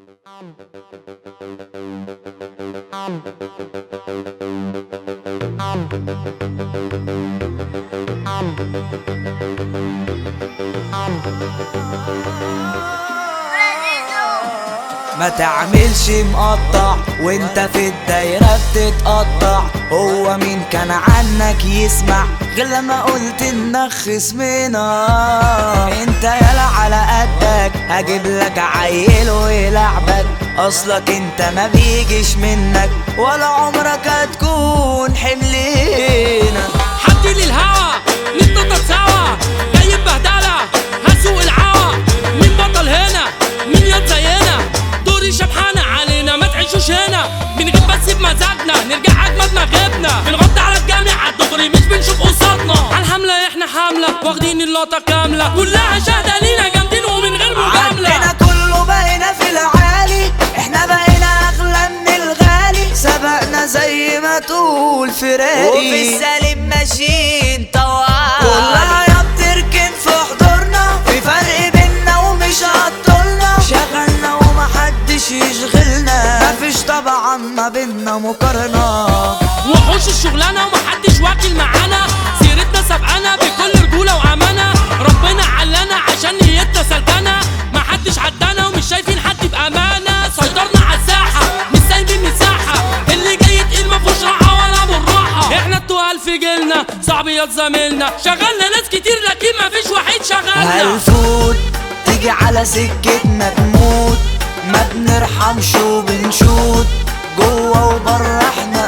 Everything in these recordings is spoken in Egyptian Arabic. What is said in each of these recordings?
ما تعملش مقطع وانت في الدايرة بتتقطع هو مين كان عنك يسمع غير لما قلت انك خصمنا انت يالا على قدك هجيب لك عيل ويلعبك اصلك انت ما بيجيش منك ولا عمرك هتكون حملنا حدي لي الهوا نتنطط سوا جاي ببهدلة هسوق العوا مين بطل هنا مين ياض زينا دوري شبحانة علينا ما تعيشوش هنا بنغيب بس بمزاجنا نرجع اجمد ما غبنا بنغطي على الجامع على الدغري مش بنشوف قصادنا على الحملة احنا حاملة واخدين اللقطة كاملة كلها شهادة لينا جامدين ومن غير عندنا مجاملة كله بقينا في العالي احنا بقينا اغلى من الغالي سبقنا زي ما تقول فراقي وفي السالب ماشيين طوال كلها يا بتركن في حضورنا في فرق بينا ومش هتطولنا شغلنا ومحدش يشغلنا مفيش طبعا ما بينا مقارنة وحوش الشغلانة ومحدش واكل معانا سيرتنا سابقانا بكل رجولة وأمانة ربنا علانا عشان نيتنا سلكانة محدش عدانا ومش شايفين حد بأمانة سيطرنا على الساحة مش سايبين مساحة اللي جاي تقيل مفهوش راحة ولا بالراحة احنا التقال في جيلنا صعب يا زميلنا شغلنا ناس كتير لكن مفيش وحيد شغلنا هالفوت تيجي على سكتنا تموت ما بنرحمش وبنشوت جوه وبره احنا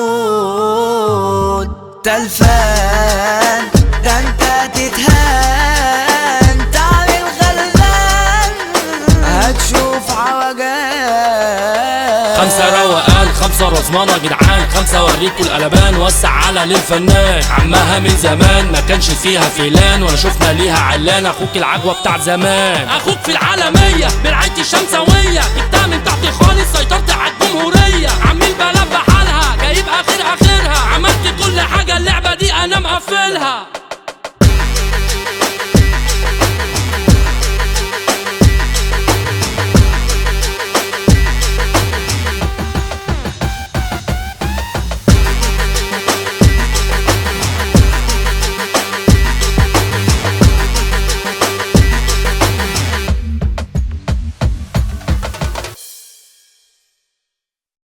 اسود تلفان ده انت تتهان تعمل غلبان هتشوف عوجان خمسة روقان خمسة رزمانة جدعان خمسة اوريكوا القلبان وسع على للفنان عمها من زمان ما كانش فيها فيلان ولا شفنا ليها علان اخوك العجوة بتاع زمان اخوك في العالمية برعاية الشمسوية جبتها من تحت خالص سيطرت على الجمهورية عميل بلد بحالها جايب اخر اخرها عملت كل حاجة اللعبة دي انا مقفلها